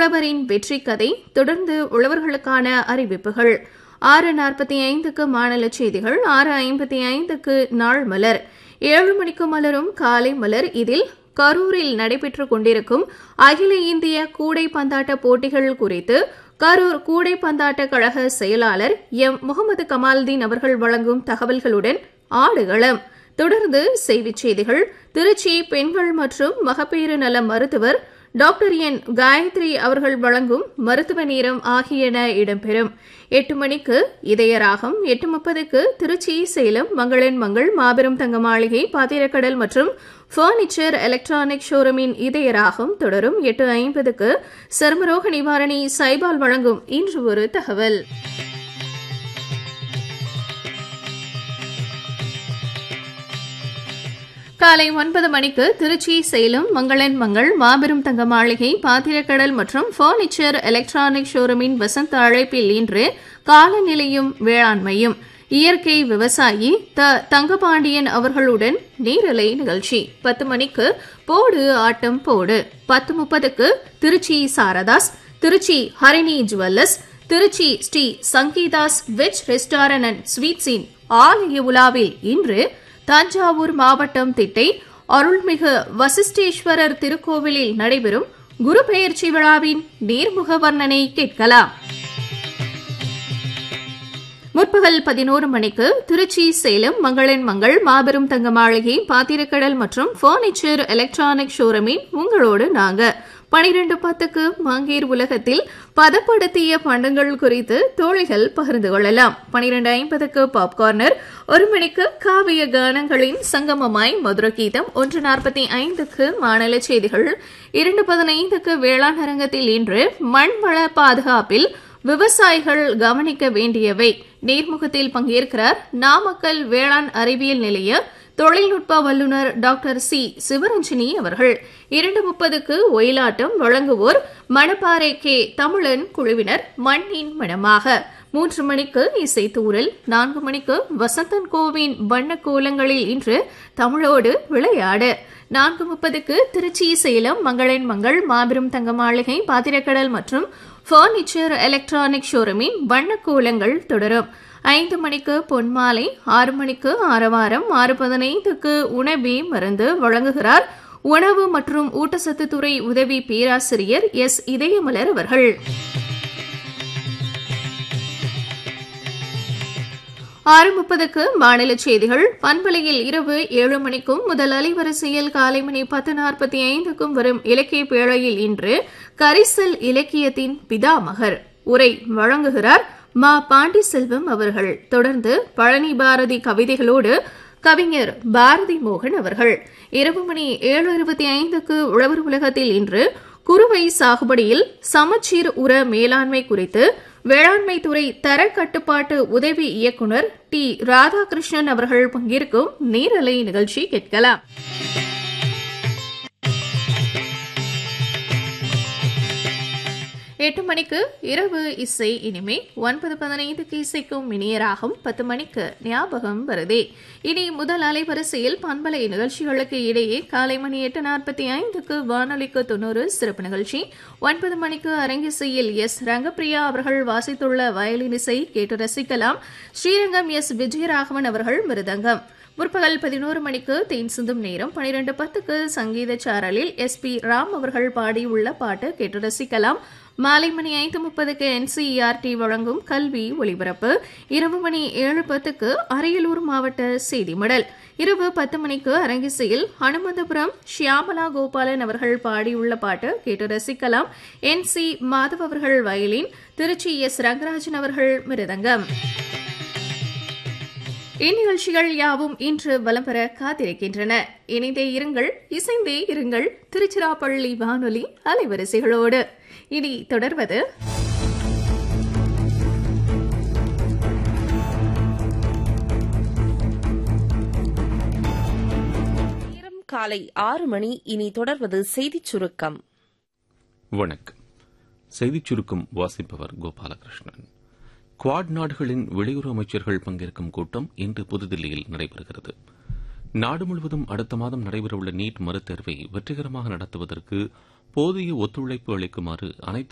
உழவரின் வெற்றி கதை தொடர்ந்து உழவர்களுக்கான அறிவிப்புகள் ஆறு நாற்பத்தி ஐந்துக்கு மாநில செய்திகள் ஆறு ஐம்பத்தி ஐந்துக்கு நாள் மலர் ஏழு மணிக்கு மலரும் காலை மலர் இதில் கரூரில் நடைபெற்றுக் கொண்டிருக்கும் அகில இந்திய கூடை பந்தாட்ட போட்டிகள் குறித்து கரூர் கூடை பந்தாட்ட கழக செயலாளர் எம் முகமது கமால்தீன் அவர்கள் வழங்கும் தகவல்களுடன் ஆடுகளம் தொடர்ந்து செய்திச் செய்திகள் திருச்சி பெண்கள் மற்றும் மகப்பேறு நல மருத்துவர் டாக்டர் என் காயத்ரி அவர்கள் வழங்கும் மருத்துவ நேரம் ஆகியன இடம்பெறும் எட்டு மணிக்கு இதயராகம் எட்டு முப்பதுக்கு திருச்சி சேலம் மங்களன் மங்கள் மாபெரும் தங்க மாளிகை பாத்திரக்கடல் மற்றும் பர்னிச்சர் எலக்ட்ரானிக் ஷோரூமின் இதயராகம் தொடரும் எட்டு ஐம்பதுக்கு சர்மரோக நிவாரணி சைபால் வழங்கும் இன்று ஒரு தகவல் காலை ஒன்பது மணிக்கு திருச்சி சேலம் மங்களன் மங்கள் மாபெரும் தங்க மாளிகை பாத்திரக்கடல் மற்றும் பர்னிச்சர் எலக்ட்ரானிக் ஷோரூமின் வசந்த அழைப்பில் இன்று காலநிலையும் வேளாண்மையும் இயற்கை விவசாயி த தங்கபாண்டியன் அவர்களுடன் நேரலை நிகழ்ச்சி பத்து மணிக்கு போடு ஆட்டம் போடு பத்து முப்பதுக்கு Trichy Saradhas Trichy Harini jewellers Trichy Sri Sangeethas veg restaurant and ஸ்வீட்ஸின் ஆலய உலாவில் இன்று தஞ்சாவூர் மாவட்டம் திட்டை அருள்மிகு வசிஷ்டேஸ்வரர் திருக்கோவிலில் நடைபெறும் குரு பெயர்ச்சி விழாவின் நேர்முக வர்ணனை கேட்கலாம் முற்பகல் பதினோரு மணிக்கு திருச்சி சேலம் மங்களன் மங்கள் மாபெரும் தங்க மாளிகை பாத்திரக்கடல் மற்றும் பர்னிச்சர் எலக்ட்ரானிக் ஷோரூமின் உங்களோடு நாங்க பனிரெண்டு பத்துக்கு மங்கேர் உலகத்தில் பதப்படுத்திய பண்டங்கள் குறித்து தோழிகள் பகிர்ந்து கொள்ளலாம் பனிரெண்டு ஐம்பதுக்கு பாப்கார்னர் ஒரு மணிக்கு காவிய கானங்களின் சங்கமமாய் மதுர கீதம் ஒன்று நாற்பத்தி ஐந்துக்கு மாநில செய்திகள் இரண்டு பதினைந்துக்கு வேளாண் அரங்கத்தில் இன்று மண்வள பாதுகாப்பில் விவசாயிகள் கவனிக்க வேண்டியவை நேர்முகத்தில் பங்கேற்கிறார் நாமக்கல் வேளாண் அறிவியல் நிலைய தொழில்நுட்ப வல்லுநர் டாக்டர் சி சிவரஞ்சனி அவர்கள் இரண்டு முப்பதுக்கு ஒயிலாட்டம் வழங்குவோர் மணப்பாறை கே தமிழன் குழுவினர் மண்ணின் மனமாக மூன்று மணிக்கு இசைத்தூரல் நான்கு மணிக்கு வசந்தன் கோவின் வண்ண கோலங்களில் இன்று தமிழோடு விளையாடு நான்கு முப்பதுக்கு திருச்சி சேலம் மங்களன் மங்கள் மாபெரும் தங்க மாளிகை பாத்திரக்கடல் மற்றும் பர்னிச்சர் எலக்ட்ரானிக் ஷோரூமின் வண்ணக்கோலங்கள் தொடரும் ஐந்து மணிக்கு பொன்மாலை ஆறு மணிக்கு ஆரவாரம் ஆறு பதினைந்துக்கு உணவே மருந்து வழங்குகிறார் உணவு மற்றும் ஊட்டச்சத்து துறை உதவி பேராசிரியர் எஸ் இதயமலர் அவர்கள் ஆறு முப்பதுக்கு மாநில செய்திகள் பண்பலையில் இரவு ஏழு மணிக்கும் முதல் அலைவரிசையில் காலை மணி பத்து நாற்பத்தி ஐந்துக்கும் வரும் இலக்கிய பேழையில் இன்று கரிசல் இலக்கியத்தின் பிதாமகர் உரை வழங்குகிறார் மா பாண்டிசெல்வம் அவர்கள் தொடர்ந்து பழனி பாரதி கவிதைகளோடு கவிஞர் பாரதி மோகன் அவர்கள் இரவு மணி ஏழு இருபத்தி ஐந்துக்கு உழவர் உலகத்தில் இன்று குறுவை சாகுபடியில் சமச்சீர் உர மேலாண்மை குறித்து வேளாண்மை துறை தர கட்டுப்பாட்டு உதவி இயக்குநர் டி ராதாகிருஷ்ணன் அவர்கள் பங்கேற்கும் நேரலை நிகழ்ச்சி கேட்கலாம் எட்டு மணிக்கு இரவு இசை இனிமே ஒன்பது பதினைந்துக்கு இசைக்கும் இனியராகும் பத்து மணிக்கு ஞாபகம் வருதே இனி முதல் அலைவரிசையில் பண்பலை நிகழ்ச்சிகளுக்கு இடையே காலை மணி எட்டு நாற்பத்தி ஐந்துக்கு வானொலிக்கு தொண்ணூறு சிறப்பு நிகழ்ச்சி ஒன்பது மணிக்கு அரங்கிசையில் எஸ் ரங்கப்பிரியா அவர்கள் வாசித்துள்ள வயலின் இசை கேட்டு ரசிக்கலாம் ஸ்ரீரங்கம் எஸ் விஜயராகவன் அவர்கள் மிருதங்கம் முற்பகல் பதினோரு மணிக்கு தேன் சிந்தும் நேரம் பனிரெண்டு பத்துக்கு சங்கீத சாரலில் எஸ் பி ராம் அவர்கள் பாடியுள்ள பாட்டு கேட்டு ரசிக்கலாம் மாலை மணி ஐந்து முப்பதுக்கு என்சிஇஆர்டி வழங்கும் கல்வி ஒலிபரப்பு இரவு மணி ஏழு பத்துக்கு அரியலூர் மாவட்ட செய்தி மடல் இரவு பத்து மணிக்கு அரங்கிசையில் ஹனுமந்தபுரம் ஷியாமலா கோபாலன் அவர்கள் பாடியுள்ள பாட்டு கேட்டு ரசிக்கலாம் என் சி மாதவ் அவர்கள் வயலின் திருச்சி எஸ் ரங்கராஜன் அவர்கள் மிருதங்கம் இந்நிகழ்ச்சிகள் யாவும் இன்று வலம் பெற காத்திருக்கின்றன இணைந்தே இருங்கள் இசைந்தே இருங்கள் திருச்சிராப்பள்ளி வானொலி அலைவரிசைகளோடு இனி தொடர்வது நேரம் காலை ஆறு மணி இனி தொடர்வது செய்திச் சுருக்கம் வணக்கம் செய்திச் சுருக்கம் வாசிப்பவர் கோபாலகிருஷ்ணன் குவாட் நாடுகளின் வெளியுறவு அமைச்சர்கள் பங்கேற்கும் கூட்டம் இன்று புதுதில்லியில் நடைபெறுகிறது நாடு முழுவதும் அடுத்த மாதம் நடைபெறவுள்ள நீட் மறுதேர்வை வெற்றிகரமாக நடத்துவதற்கு போதிய ஒத்துழைப்பு அளிக்குமாறு அனைத்து